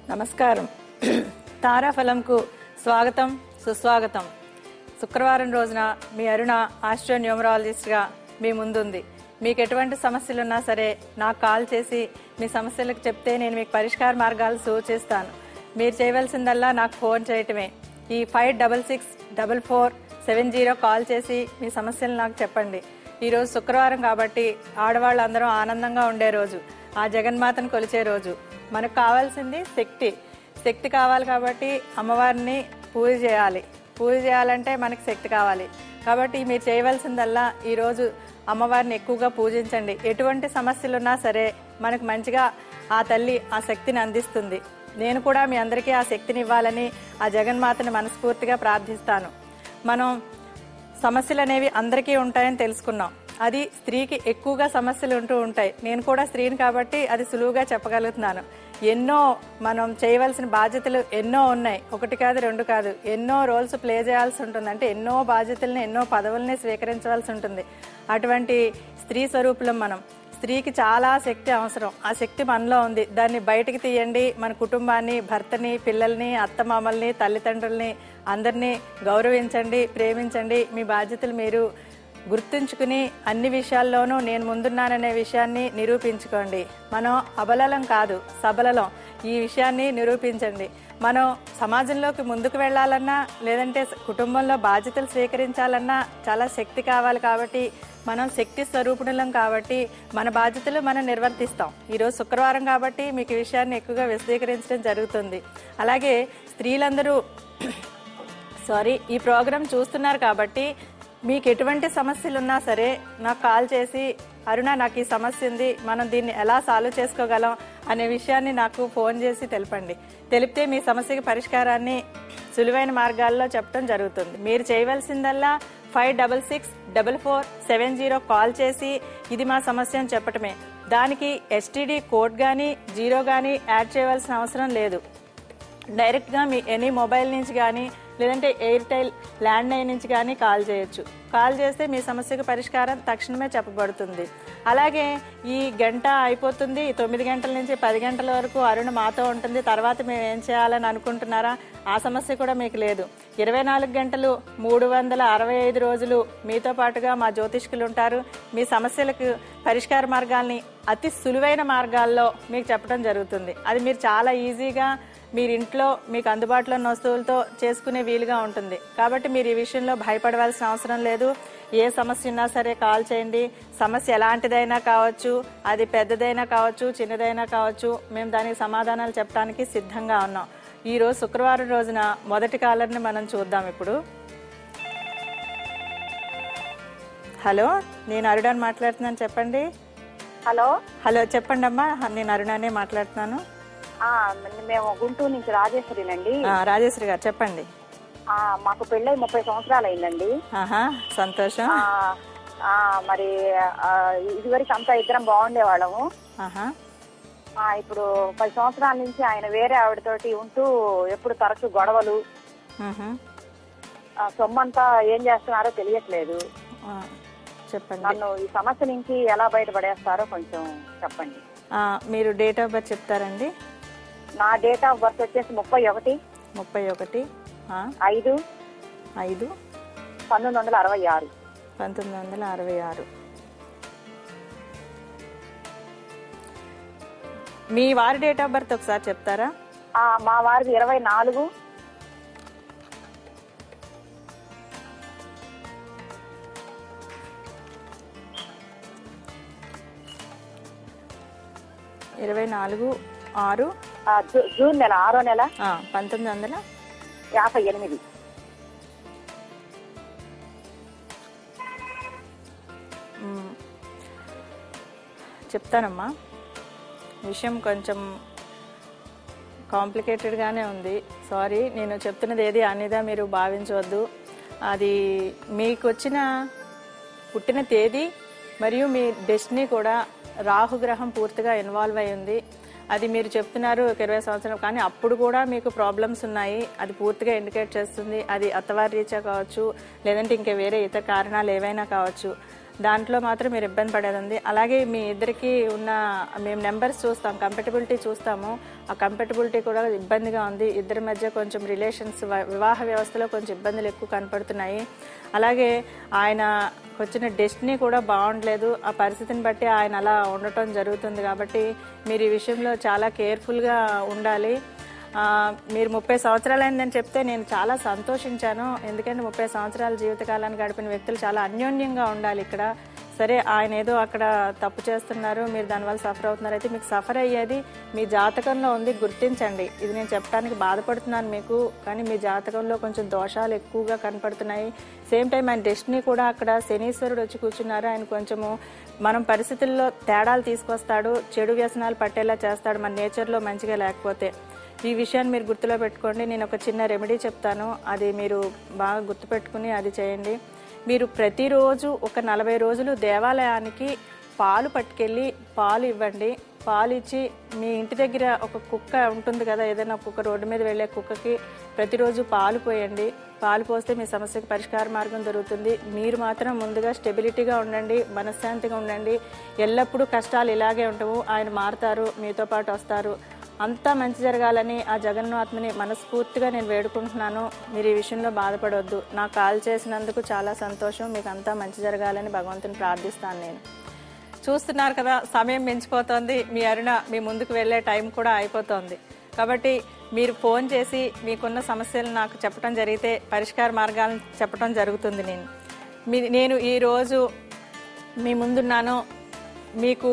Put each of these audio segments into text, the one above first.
నమస్కారం తారాఫలంకు స్వాగతం సుస్వాగతం శుక్రవారం రోజున మీ అరుణ ఆస్ట్రో న్యూమరాలజిస్ట్గా మీ ముందుంది మీకు ఎటువంటి సమస్యలు ఉన్నా సరే నాకు కాల్ చేసి మీ సమస్యలకు చెప్తే నేను మీకు పరిష్కార మార్గాలు సూచిస్తాను మీరు చేయవలసిందల్లా నాకు ఫోన్ చేయటమే ఈ five double six double four seven zero call చేసి మీ సమస్యలు నాకు చెప్పండి ఈరోజు శుక్రవారం కాబట్టి ఆడవాళ్ళందరూ ఆనందంగా ఉండే రోజు ఆ జగన్మాతను కొలిచే రోజు మనకు కావాల్సింది శక్తి శక్తి కావాలి కాబట్టి అమ్మవారిని పూజ చేయాలి పూజ చేయాలంటే మనకి శక్తి కావాలి కాబట్టి మీరు చేయవలసిందల్లా ఈరోజు అమ్మవారిని ఎక్కువగా పూజించండి ఎటువంటి సమస్యలు ఉన్నా సరే మనకు మంచిగా ఆ తల్లి ఆ శక్తిని అందిస్తుంది నేను కూడా మీ అందరికీ ఆ శక్తిని ఇవ్వాలని ఆ జగన్మాతని మనస్ఫూర్తిగా ప్రార్థిస్తాను మనం సమస్యలు అనేవి అందరికీ ఉంటాయని తెలుసుకున్నాం అది స్త్రీకి ఎక్కువగా సమస్యలు ఉంటూ ఉంటాయి నేను కూడా స్త్రీని కాబట్టి అది సులువుగా చెప్పగలుగుతున్నాను ఎన్నో మనం చేయవలసిన బాధ్యతలు ఎన్నో ఉన్నాయి ఒకటి కాదు రెండు కాదు ఎన్నో రోల్స్ ప్లే చేయాల్సి ఉంటుంది అంటే ఎన్నో బాధ్యతల్ని ఎన్నో పదవుల్ని స్వీకరించవలసి ఉంటుంది అటువంటి స్త్రీ స్వరూపులం మనం స్త్రీకి చాలా శక్తి అవసరం ఆ శక్తి మనలో ఉంది దాన్ని బయటికి తీయండి మన కుటుంబాన్ని భర్తని పిల్లల్ని అత్తమామల్ని తల్లిదండ్రుల్ని అందరినీ గౌరవించండి ప్రేమించండి మీ బాధ్యతలు మీరు గుర్తుంచుకుని అన్ని విషయాల్లోనూ నేను ముందున్నాననే విషయాన్ని నిరూపించుకోండి మనం అబలలం కాదు సబలలం ఈ విషయాన్ని నిరూపించండి మనం సమాజంలోకి ముందుకు వెళ్ళాలన్నా లేదంటే కుటుంబంలో బాధ్యతలు స్వీకరించాలన్నా చాలా శక్తి కావాలి కాబట్టి మనం శక్తి స్వరూపుణులం కాబట్టి మన బాధ్యతలు మనం నిర్వర్తిస్తాం ఈరోజు శుక్రవారం కాబట్టి మీకు ఈ విషయాన్ని ఎక్కువగా విశదీకరించడం జరుగుతుంది అలాగే స్త్రీలందరూ సారీ ఈ ప్రోగ్రాం చూస్తున్నారు కాబట్టి మీకు ఎటువంటి సమస్యలు ఉన్నా సరే నాకు కాల్ చేసి అరుణ నాకు ఈ సమస్య ఉంది మనం దీన్ని ఎలా సాల్వ్ చేసుకోగలం అనే విషయాన్ని నాకు ఫోన్ చేసి తెలపండి తెలిపితే మీ సమస్యకి పరిష్కారాన్ని సులువైన మార్గాల్లో చెప్పడం జరుగుతుంది మీరు చేయవలసిందల్లా five double six double four seven zero call చేసి ఇది మా సమస్య అని చెప్పటమే దానికి ఎస్టీడీ కోడ్ కానీ జీరో కానీ యాడ్ చేయవలసిన అవసరం లేదు డైరెక్ట్గా మీ ఎనీ మొబైల్ నుంచి కానీ లేదంటే ఎయిర్టెల్ ల్యాండ్ లైన్ నుంచి కానీ కాల్ చేయొచ్చు కాల్ చేస్తే మీ సమస్యకు పరిష్కారం తక్షణమే చెప్పబడుతుంది అలాగే ఈ గంట అయిపోతుంది తొమ్మిది గంటల నుంచి పది గంటల వరకు అరుణ మాతో ఉంటుంది తర్వాత మేము ఏం చేయాలని అనుకుంటున్నారా ఆ సమస్య కూడా మీకు లేదు ఇరవై నాలుగు గంటలు మూడు వందల అరవై ఐదు రోజులు మీతో పాటుగా మా జ్యోతిష్కులు ఉంటారు మీ సమస్యలకు పరిష్కార మార్గాల్ని అతి సులువైన మార్గాల్లో మీకు చెప్పడం జరుగుతుంది అది మీరు చాలా ఈజీగా మీరు ఇంట్లో మీకు అందుబాటులో ఉన్న వస్తువులతో చేసుకునే వీలుగా ఉంటుంది కాబట్టి మీరు ఈ విషయంలో భయపడవలసిన అవసరం లేదు ఏ సమస్య ఉన్నా సరే కాల్ చేయండి సమస్య ఎలాంటిదైనా కావచ్చు అది పెద్దదైనా కావచ్చు చిన్నదైనా కావచ్చు మేము దానికి సమాధానాలు చెప్పడానికి సిద్ధంగా ఉన్నాం ఈ రోజు శుక్రవారం రోజున మొదటి కాలర్ని మనం చూద్దాం ఇప్పుడు హలో నేను అరుణాని మాట్లాడుతున్నాను చెప్పండి హలో హలో చెప్పండి అమ్మా నేను అరుణానే మాట్లాడుతున్నాను ఆ, మేము గుంటూరు నుంచి రాజేశ్వరినండి ఆ, రాజేశ్వరి గారు చెప్పండి ఆ, మాకు పెళ్ళై ముప్పై సంవత్సరాలు అయిందండి ఆహా సంతోషం ఆ, ఆ, మరి ఆ, ఇదివరకు అంతా ఇద్దరం బాగుండేవాళ్ళము ఆహా ఆ, ఇప్పుడు పది సంవత్సరాల నుంచి ఆయన వేరే ఆవిడతోటి ఉంటూ ఎప్పుడు తరచు గొడవలు మ్హూ. ఆ, సొమ్మంతా ఏం చేస్తున్నారో తెలియట్లేదు ఆ, చెప్పండి నన్ను ఈ సమస్య నుంచి ఎలా బయటపడేస్తారో కొంచెం చెప్పండి ఆ, మీరు డేట్ ఆఫ్ బర్త్ చెప్తారండి నా డేట్ ఆఫ్ బర్త్ వచ్చేసి ముప్పై ఒకటి ముప్పై ఒకటి ఆ, ఐదు ఐదు పంతొమ్మిది వందల అరవై ఆరు పంతొమ్మిది వందల అరవై ఆరు మీ వారి డేట్ ఆఫ్ బర్త్ ఒకసారి చెప్తారా ఆ, మా వారిది ఇరవై నాలుగు ఇరవై నాలుగు ఆరు ఆ, జూ- జూన్ నెల ఆరో నెల ఆ, పంతొమ్మిది వందల యాభై ఎనిమిది మ్, చెప్తానమ్మా విషయం కొంచెం కాంప్లికేటెడ్గానే ఉంది సారీ నేను చెప్తున్నది ఏది అనేదా మీరు భావించవద్దు అది మీకు వచ్చిన పుట్టిన తేదీ మరియు మీ డెస్టినీ కూడా రాహుగ్రహం పూర్తిగా ఇన్వాల్వ్ అయి ఉంది అది మీరు చెప్తున్నారు ఒక ఇరవై సంవత్సరం కానీ అప్పుడు కూడా మీకు ప్రాబ్లమ్స్ ఉన్నాయి అది పూర్తిగా ఇండికేట్ చేస్తుంది అది అత్తవారి రీత్యా కావచ్చు లేదంటే ఇంకా వేరే ఇతర కారణాలు ఏవైనా కావచ్చు దాంట్లో మాత్రం మీరు ఇబ్బంది పడేది ఉంది అలాగే మీ ఇద్దరికి ఉన్న మేము నెంబర్స్ చూస్తాం కంపెటబిలిటీ చూస్తాము ఆ కంపెటబిలిటీ కూడా ఇబ్బందిగా ఉంది ఇద్దరి మధ్య కొంచెం రిలేషన్స్ వివాహ వ్యవస్థలో కొంచెం ఇబ్బందులు ఎక్కువ కనపడుతున్నాయి అలాగే ఆయన వచ్చిన డెస్టినీ కూడా బాగుండలేదు ఆ పరిస్థితిని బట్టి ఆయన అలా ఉండటం జరుగుతుంది కాబట్టి మీరు ఈ విషయంలో చాలా కేర్ఫుల్గా ఉండాలి ఆ, మీరు ముప్పై సంవత్సరాలు అయిందని చెప్తే నేను చాలా సంతోషించాను ఎందుకంటే ముప్పై సంవత్సరాల జీవితకాలాన్ని గడిపిన వ్యక్తులు చాలా అన్యోన్యంగా ఉండాలి ఇక్కడ సరే ఆయన ఏదో అక్కడ తప్పు చేస్తున్నారు మీరు దానివల్ల సఫర్ అవుతున్నారు అయితే మీకు సఫర్ అయ్యేది మీ జాతకంలో ఉంది గుర్తించండి ఇది నేను చెప్పడానికి బాధపడుతున్నాను మీకు కానీ మీ జాతకంలో కొంచెం దోషాలు ఎక్కువగా కనపడుతున్నాయి సేమ్ టైం ఆయన డెస్టినీ కూడా అక్కడ శనీశ్వరుడు వచ్చి కూర్చున్నారు ఆయన కొంచెము మనం పరిస్థితుల్లో తేడాలు తీసుకొస్తాడు చెడు వ్యసనాలు పట్టేలా చేస్తాడు మన నేచర్లో మంచిగా లేకపోతే ఈ విషయాన్ని మీరు గుర్తులో పెట్టుకోండి నేను ఒక చిన్న రెమెడీ చెప్తాను అది మీరు బాగా గుర్తుపెట్టుకుని అది చేయండి మీరు ప్రతిరోజు ఒక నలభై రోజులు దేవాలయానికి పాలు పట్టుకెళ్ళి పాలు ఇవ్వండి పాలు ఇచ్చి మీ ఇంటి దగ్గర ఒక కుక్క ఉంటుంది కదా ఏదైనా కుక్క రోడ్డు మీద వెళ్ళే కుక్కకి ప్రతిరోజు పాలు పోయండి పాలు పోస్తే మీ సమస్యకి పరిష్కార మార్గం దొరుకుతుంది మీరు మాత్రం ముందుగా స్టెబిలిటీగా ఉండండి మనశ్శాంతిగా ఉండండి ఎల్లప్పుడూ కష్టాలు ఇలాగే ఉండవు ఆయన మారుతారు మీతో పాటు వస్తారు అంతా మంచి జరగాలని ఆ జగన్నాథ్ని మనస్ఫూర్తిగా నేను వేడుకుంటున్నాను మీరు ఈ విషయంలో బాధపడవద్దు నాకు కాల్ చేసినందుకు చాలా సంతోషం మీకు అంతా మంచి జరగాలని భగవంతుని ప్రార్థిస్తాను నేను చూస్తున్నారు కదా సమయం మించిపోతోంది మీ అరుణ మీ ముందుకు వెళ్ళే టైం కూడా అయిపోతోంది కాబట్టి మీరు ఫోన్ చేసి మీకున్న సమస్యలు నాకు చెప్పడం జరిగితే పరిష్కార మార్గాలను చెప్పడం జరుగుతుంది నేను మీ నేను ఈరోజు మీ ముందున్నాను మీకు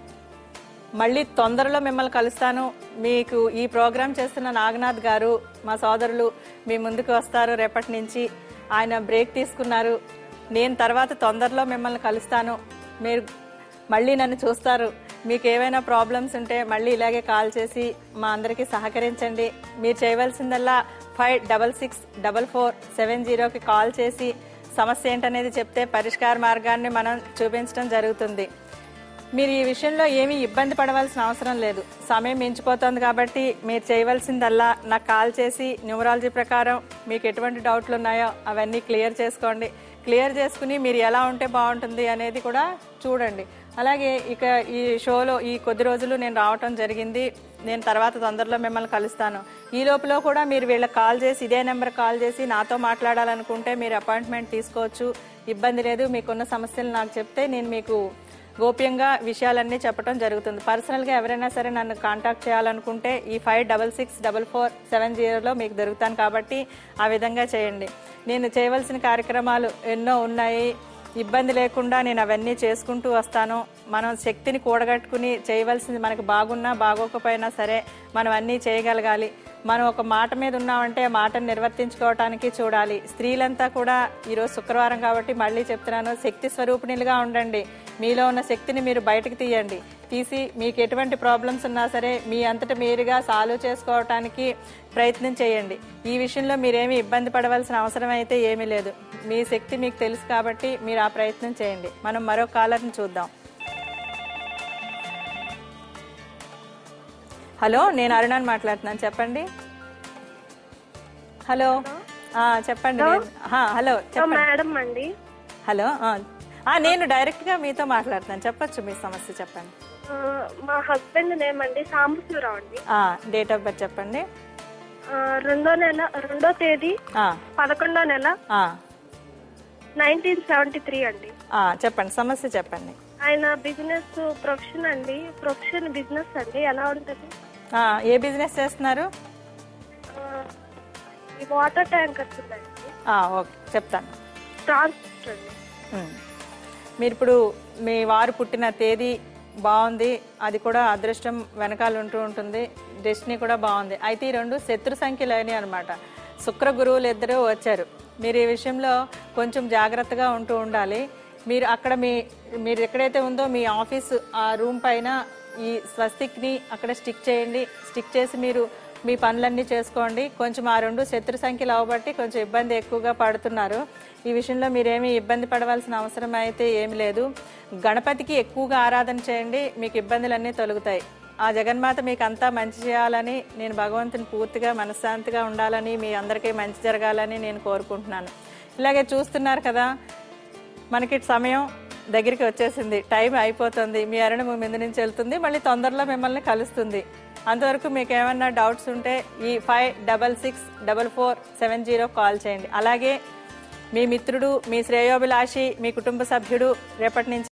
మళ్ళీ తొందరలో మిమ్మల్ని కలుస్తాను మీకు ఈ ప్రోగ్రాం చేస్తున్న నాగనాథ్ గారు మా సోదరులు మీ ముందుకు వస్తారు రేపటి నుంచి ఆయన బ్రేక్ తీసుకున్నారు నేను తర్వాత తొందరలో మిమ్మల్ని కలుస్తాను మీరు మళ్ళీ నన్ను చూస్తారు మీకు ఏవైనా ప్రాబ్లమ్స్ ఉంటే మళ్ళీ ఇలాగే కాల్ చేసి మా అందరికీ సహకరించండి మీరు చేయవలసిందల్లా five double six double four seven జీరోకి కాల్ చేసి సమస్య ఏంటనేది చెప్తే పరిష్కార మార్గాన్ని మనం చూపించడం జరుగుతుంది మీరు ఈ విషయంలో ఏమీ ఇబ్బంది పడవలసిన అవసరం లేదు సమయం మించిపోతుంది కాబట్టి మీరు చేయవలసిందల్లా నాకు కాల్ చేసి న్యూమరాలజీ ప్రకారం మీకు ఎటువంటి డౌట్లు ఉన్నాయో అవన్నీ క్లియర్ చేసుకోండి క్లియర్ చేసుకుని మీరు ఎలా ఉంటే బాగుంటుంది అనేది కూడా చూడండి అలాగే ఇక ఈ షోలో ఈ కొద్ది రోజులు నేను రావటం జరిగింది నేను తర్వాత తొందరలో మిమ్మల్ని కలుస్తాను ఈ లోపల కూడా మీరు వీళ్ళకి కాల్ చేసి ఇదే నెంబర్ కాల్ చేసి నాతో మాట్లాడాలనుకుంటే మీరు అపాయింట్మెంట్ తీసుకోవచ్చు ఇబ్బంది లేదు మీకున్న సమస్యలు నాకు చెప్తే నేను మీకు గోప్యంగా విషయాలన్నీ చెప్పడం జరుగుతుంది పర్సనల్గా ఎవరైనా సరే నన్ను కాంటాక్ట్ చేయాలనుకుంటే ఈ five double six double four seven జీరోలో మీకు దొరుకుతాను కాబట్టి ఆ విధంగా చేయండి నేను చేయవలసిన కార్యక్రమాలు ఎన్నో ఉన్నాయి ఇబ్బంది లేకుండా నేను అవన్నీ చేసుకుంటూ వస్తాను మనం శక్తిని కూడగట్టుకుని చేయవలసింది మనకు బాగున్నా బాగోకపోయినా సరే మనం అన్నీ చేయగలగాలి మనం ఒక మాట మీద ఉన్నామంటే ఆ మాటను నిర్వర్తించుకోవటానికి చూడాలి స్త్రీలంతా కూడా ఈరోజు శుక్రవారం కాబట్టి మళ్ళీ చెప్తున్నాను శక్తి స్వరూపిణులుగా ఉండండి మీలో ఉన్న శక్తిని మీరు బయటకు తీయండి తీసి మీకు ఎటువంటి ప్రాబ్లమ్స్ ఉన్నా సరే మీ అంతట మీరుగా సాల్వ్ చేసుకోవటానికి ప్రయత్నం చేయండి ఈ విషయంలో మీరేమీ ఇబ్బంది పడవలసిన అవసరం అయితే ఏమీ లేదు మీ శక్తి మీకు తెలుసు కాబట్టి మీరు ఆ ప్రయత్నం చేయండి మనం మరో కాలర్ని చూద్దాం హలో నేను అరుణాని మాట్లాడుతున్నాను చెప్పండి హలో ఆ, చెప్పండి నేను- ఆ, హలో చెప్పండి మేడం అండి హలో ఆ. ఆ, నేను డైరెక్ట్ గా మీతో మాట్లాడుతాను చెప్పొచ్చు మీ సమస్య చెప్పండి ఆ, మా హస్బెండ్ నేమ్ అండి సాంబశివరావు అండి డేట్ ఆఫ్ బర్త్ చెప్పండి ఆ, రెండో నెల రెండో తేదీ ఆ, పదకొండో నెల ఆ, నైన్టీన్ సెవెంటీ త్రీ అండి ఆ, చెప్పండి సమస్య చెప్పండి ఆయన బిజినెస్ ప్రొఫెషన్ అండి ప్రొఫెషన్ బిజినెస్ అండి ఎలా ఉంటుంది ఆ, ఏ బిజినెస్ చేస్తున్నారు ఆ, ఈ వాటర్ ట్యాంకర్స్ ఉన్నాయండి ఆ, ఓకే చెప్తాను ట్రాన్స్పోర్ట్ అండి ఉమ్. మీరు ఇప్పుడు మీ వారు పుట్టిన తేదీ బాగుంది అది కూడా అదృష్టం వెనకాల ఉంటూ ఉంటుంది డెస్టినీ కూడా బాగుంది అయితే ఈ రెండు శత్రు సంఖ్యలు అయినాయి అనమాట శుక్ర గురువులు ఇద్దరు వచ్చారు మీరు ఈ విషయంలో కొంచెం జాగ్రత్తగా ఉంటూ ఉండాలి మీరు అక్కడ మీ మీరు ఎక్కడైతే ఉందో మీ ఆఫీస్ ఆ రూమ్ పైన ఈ స్వస్తిక్ని అక్కడ స్టిక్ చేయండి స్టిక్ చేసి మీరు మీ పనులన్నీ చేసుకోండి కొంచెం ఆ రెండు శత్రు సంఖ్యలు అవబట్టి కొంచెం ఇబ్బంది ఎక్కువగా పడుతున్నారు ఈ విషయంలో మీరేమీ ఇబ్బంది పడవలసిన అవసరం అయితే ఏమి లేదు గణపతికి ఎక్కువగా ఆరాధన చేయండి మీకు ఇబ్బందులన్నీ తొలగుతాయి ఆ జగన్మాత మీకు అంతా మంచి చేయాలని నేను భగవంతుని పూర్తిగా మనశ్శాంతిగా ఉండాలని మీ అందరికీ మంచి జరగాలని నేను కోరుకుంటున్నాను ఇలాగే చూస్తున్నారు కదా మనకి సమయం దగ్గరికి వచ్చేసింది టైం అయిపోతుంది మీ అరుణ మీ మీద నుంచి వెళ్తుంది మళ్ళీ తొందరలో మిమ్మల్ని కలుస్తుంది అంతవరకు మీకు ఏమన్నా డౌట్స్ ఉంటే ఈ five double six double four seven zero call చేయండి అలాగే మీ మిత్రుడు మీ శ్రేయోభిలాషి మీ కుటుంబ సభ్యుడు రేపటి నుంచి